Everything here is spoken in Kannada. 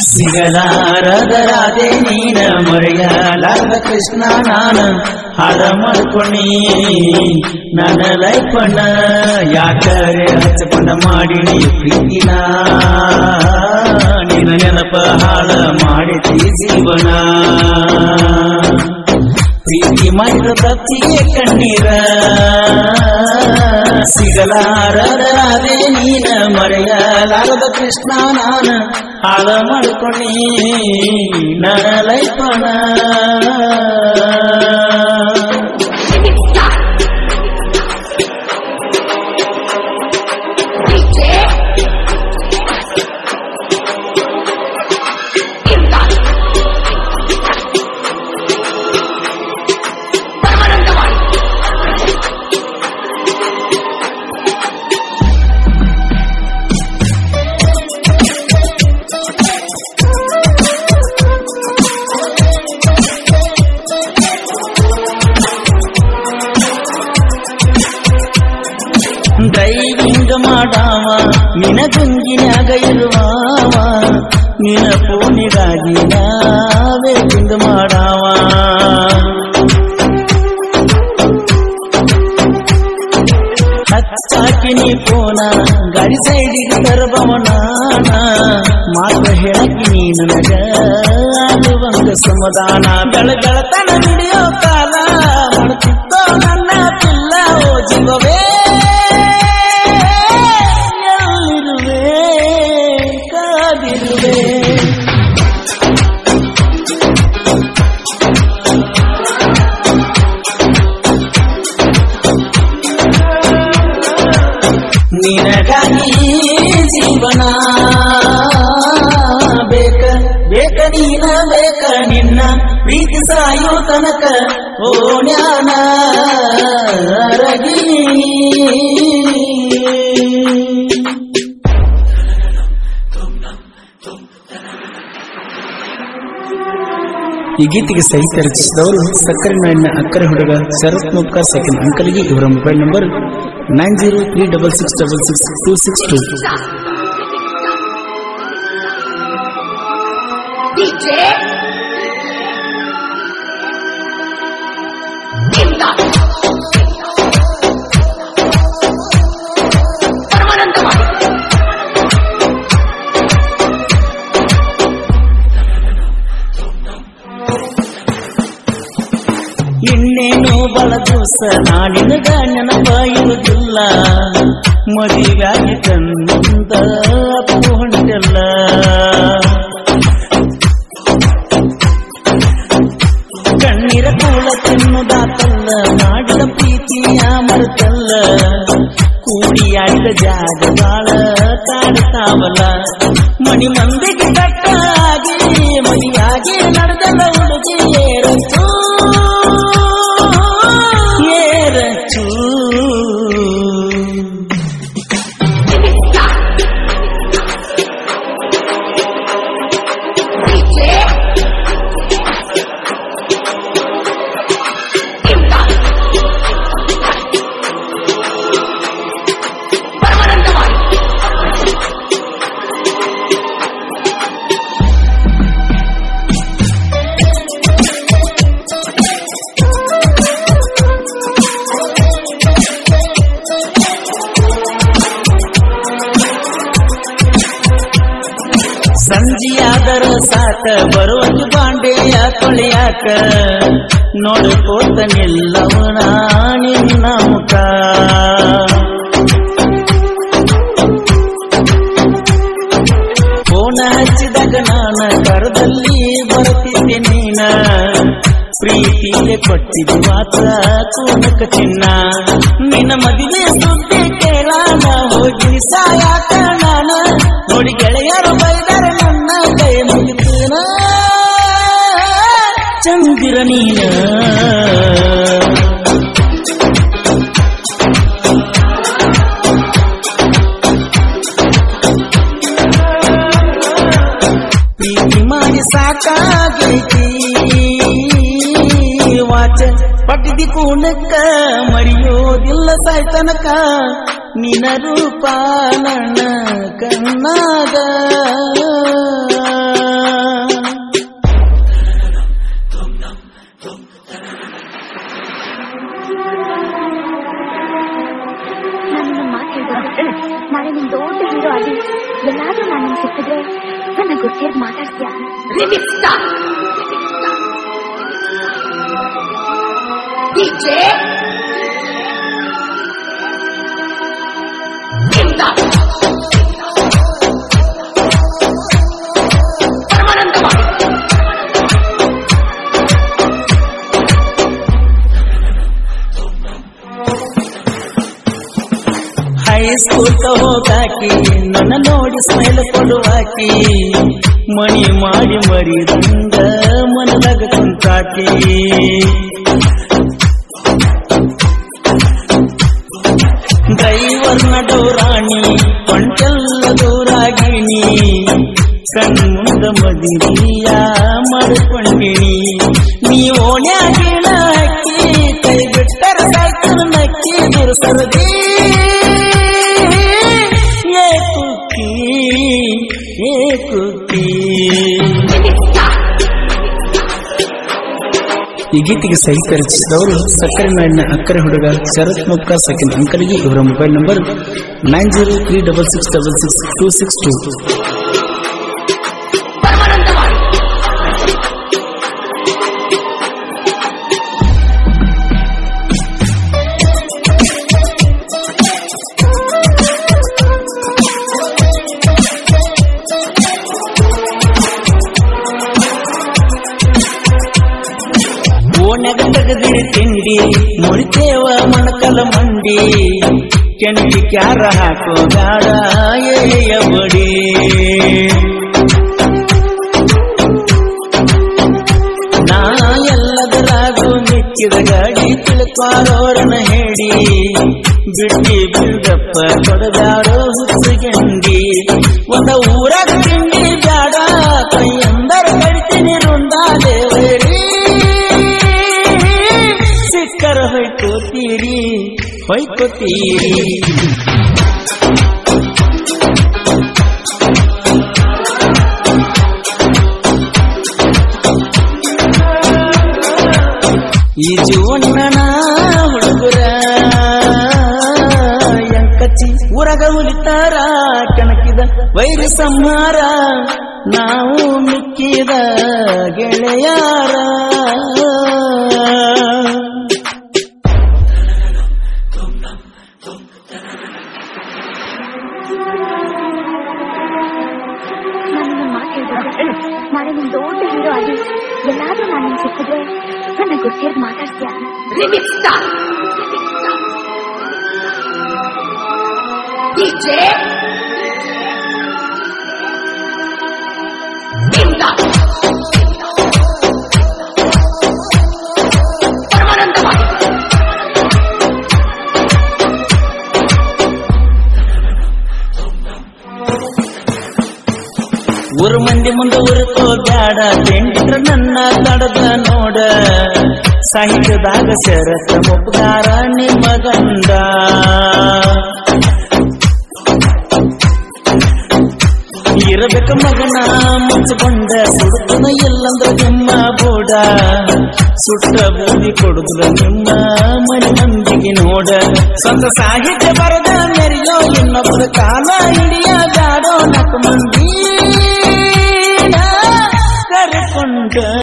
ಸಿಗಲಾರದ ರಾಧೆ ನೀನ ಮರೆಯಲಾರದ ಕೃಷ್ಣ ನಾನ ಹಾಳ ಮಾಡ್ಕೊಣಿ ನನ್ನ ಲೈಫನ್ನ ಯಾಕರೆ ಹಚ್ಚಪಣ ಮಾಡಿ ಪ್ರೀತಿನ ನಿನ್ನ ನೆನಪ ಹಾಳ ಮಾಡಿತಿ ಜೀವನ ಪ್ರೀತಿ ಮಾಡಿದ ತಪ್ಪಿಗೆ ಕಣ್ಣೀರ ಸಿಗಲಾರದ ರಾಧೆ ನೀನ ಮರೆಯಲಾರದ ಕೃಷ್ಣ ನಾನ ಹಾಳ ಮಾಡ್ಕೊಣಿ ನನ್ನ ಲೈಫನ ಡ್ರೈವಿಂಗ್ ಮಾಡಾವ ನಿನ ಗುಂಗಿನ್ಯಾಗ ಇರುವಾವ ನಿನ ಫೋನಿಗಾಗಿ ನಾವೇ ತಿಂದು ಮಾಡಾವ ಹಚ್ಚಾಕಿ ನೀ ಫೋನ ಗಾಡಿ ಸೈಡಿಗೆ ತರಬವನಾನ ಮಾತು ಹೇಳಕಿ ನೀ ನನಗ ಆಗುವಂಗ ಸಮಾಧಾನ ಗಳಗಳತನ ಹಿಡಿಯೋ ಕಾಲ ಮಾಡ್ತಿತ್ತೋ ನನ್ನ ಪಿಲ್ಲ ಓ ಜೀವವೇ ಎಲ್ಲಿರುವೆ ಕಾದಿರುವೆ ನಿನಗಾಗಿ ಜೀವನ ಬೇಕ ಬೇಕ ನೀನ ಬೇಕ ನಿನ್ನ ಪ್ರೀತಿ ಸಾಯೋ ತನಕ ಓ ಜ್ಞಾನ ಅರಗಿನಿ ಈ ಗೀತೆಗೆ ಸಾಹಿತ್ಯ ರಚಿಸಿದವರು ಸಕ್ಕರೆ ನಾಡಿನ ಅಕ್ಕರೆ ಹುಡುಗ ಶರತ್ ಮುಕ್ಕ ಸೆಕೆಂಡ್ ಅಂಕಲ್ಗೆ ಇವರ mobile number nine zero three double six double six two six two DJ Imdad Paramanandawadi ಇನ್ನೇನು ಬಳ ದಿವಸ ನಾನಿನಗ ನೆನಪ ಇರುವುದಿಲ್ಲ ಮದುವೆಯಾಗಿ ತಂದ ಅಪ್ಪು ಹೊಂಟೆಲ್ಲ ಕಣ್ಣೀರ ಕೂಳ ತಿನ್ನುದಾತಲ್ಲ ಮಾಡಿದ ಪ್ರೀತಿಯ ಮರುತಲ್ಲ ಕೂಡಿ ಆಡಿದ ಜಾಗ ಬಾಳ ಕಾಡ್ತಾವಲ್ಲ ಮಣಿ ಮಂದಿಗೆ ಕಟ್ಟಾಗಿ ಮಣಿಯಾಗಿ ನಡೆದಲ್ಲ ಹುಡುಗಿ ಏರಚ್ಚು ಏರಚ್ಚು DJ Imdad ಪರಮಾನಂದವಾದಿ ಸಂಜಿಯಾದರ ಸಾಕ ಬರುವಂತ ಬಾಂಡೆಯ ತೊಳೆಯಾಕ ನೋಡ್ಕೋತ ನಿಲ್ಲವನ ನಿನ್ನ ಮುಖ ಫೋನ ಹಚ್ಚಿದಾಗ ನಾನ ಕರದಲ್ಲಿ ಬರ್ತಿದ್ದೆ ನೀನ ಪ್ರೀತಿಗೆ ಕೊಟ್ಟಿದ್ದು ಮಾತ್ರ ಕೂನಕ ಚಿನ್ನ ನಿನ್ನ ಮದುವೆ ಸುದ್ದಿ ಕೇಳಾನ ಹೋಗಿ ಸಾಯಾಕ ನಾನ ನೋಡಿ ಗೆಳೆಯರು ಬೈದರ ನನ್ನ ಕೈ ಮುಗಿತನ ಚಂದಿರ ನೀನ ಪ್ರೀತಿ ಮಾಡಿ ಸಾಕಾಗೈತಿ ವಾಚ ಪಟ್ಟಿದಿ ಕೂನಕ್ಕ ಮರೆಯೋದಿಲ್ಲ ಸಾಯ್ತನಕ ನಿನ ರೂಪ ನನ್ನ ಕಣ್ಣಾಗ ನನ್ನ ಗೊತ್ತೇದ್ ಮಾತಾಡ್ತೀಯ remix star DJ Imdad Paramanandawadi high school ಹೋಗಾಕಿ ನನ್ನ ನೋಡಿ ಸ್ಮೈಲ್ ಕೊಡುವಾಕಿ ಮಣಿ ಮಾಡಿ ಮರಿದಂಗ ಮನದಾಗ ಕುಂತಾಕಿ ಡ್ರೈವರ್ನ ಡೌರಾಣಿ ಕೊಂಟೆಲ್ಲ ದೂರಾಗಿನಿ ಕಣ್ಮುಂದ ಮದಿರಿಯ ಮಾಡಿಕೊಂಡಿನಿ ನೀ ಓಣ್ಯಾಗಿನ ಹಕ್ಕಿ ಕೈ ಬಿಟ್ಟರ ಸಾಯ್ತದ ನಕ್ಕಿ ದುರ್ಸರದಿ ಏ ಕುಕ್ಕಿ ಏ ಕುಕ್ಕಿ ರಿಮಿಕ್ಸ್ ಸ್ಟಾರ್ ಈ ಗೀತೆಗೆ ಸಾಹಿತ್ಯ ರಚಿಸಿದವರು ಸಕ್ಕರೆ ನಾಡಿನ ಅಕ್ಕರೆ ಹುಡುಗ ಶರತ್ ಮುಕ್ಕ ಸೆಕೆಂಡ್ ಅಂಕಲ್ಗೆ ಇವರ mobile number nine zero three double six double six two six two Paramanandawadi ಓಣ್ಯಾಗ ತೆಗೆದಿರಿ ತಿಂಡಿ ಮುರಿತೇವ ಮಣಕಲ ಮಂಡಿ ಕೆಣಕಿ ಕ್ಯಾರ ಹಾಕೋ ಗಾಡ ಏಯ ಬಡಿ ನಾ ಎಲ್ಲದರಾಗೂ ಮಿಕ್ಕಿದ ಗಾಡಿ ತಿಳ್ಕೋರೋರನ ಹೇಳಿ ಬಿಟ್ಟಿ ಬಿಲ್ದಪ್ಪ ಕೊಡಬ್ಯಾಡೋ ಹುಚ್ಚುಗಂಡಿ ಒಂದ ಊರಾಗ ತಿಂಡಿ ಬ್ಯಾಡ ಕೈಯಂದರ ಕಡಿತೀನಿ ರುಂಡ ದೇವರಿ ಸಿಕ್ಕರ ಹೊಯ್ಕೋತೀರಿ ಹೊಯ್ಕೋತೀರಿ ಈ ಜೀವನ ಹುಡುಗರ ಎಂಕಚ್ಚಿ ಊರಗ ಉಳಿತಾರ ಕಣಕಿದ ವೈರಿ ಸಂಹಾರ ನಾವು ಮಿಕ್ಕಿದ ಗೆಳೆಯಾರ ನಾನು ಮಾತು ಹೇಳ್ಬೇಕು ನಾಳೆ ನಿಮ್ ದೊಡ್ಡ ಹೀರೋ ಆಗಿ ಎಲ್ಲಾದ್ರೂ ನಾನು ನಿನ್ ಸಿಕ್ಕಿದ್ರೆ ನನ್ನ ಗೊತ್ತೇದ್ ಮಾತಾಡ್ತೀಯ remix star DJ Imdad Paramanandawadi ಊರ್ ಮಂದಿ ಮುಂದೆ ಉರುಕೋ ಬ್ಯಾಡ ತೆಂಡಿದ್ರ ನನ್ನ ತಡದ ನೋಡ ಸಾಹಿತ್ಯದಾಗ ಶರತ ಮುಪ್ಗಾರ ನಿಮ್ಮ ಗಂಡ ಇರಬೇಕ ಮಗನ ಮುಚ್ಚಿಕೊಂಡ ಸುಡುತ್ತನ ಇಲ್ಲಂದ್ರ ನಿಮ್ಮ ಬೋಡ ಸುಟ್ಟ ಬೂದಿ ಕೊಡುದ್ರ ನಿಮ್ಮ ಮನೆ ಮಂದಿಗೆ ನೋಡ ಸ್ವಂತ ಸಾಹಿತ್ಯ ಬರದ ಮೆರೆಯೋ ಇನ್ನೊಬ್ಬರ ಕಾಲ ಹಿಡಿಯ ಬ್ಯಾಡೋ ನಕ ಮಂದಿ ಕರೆಕೊಂಡ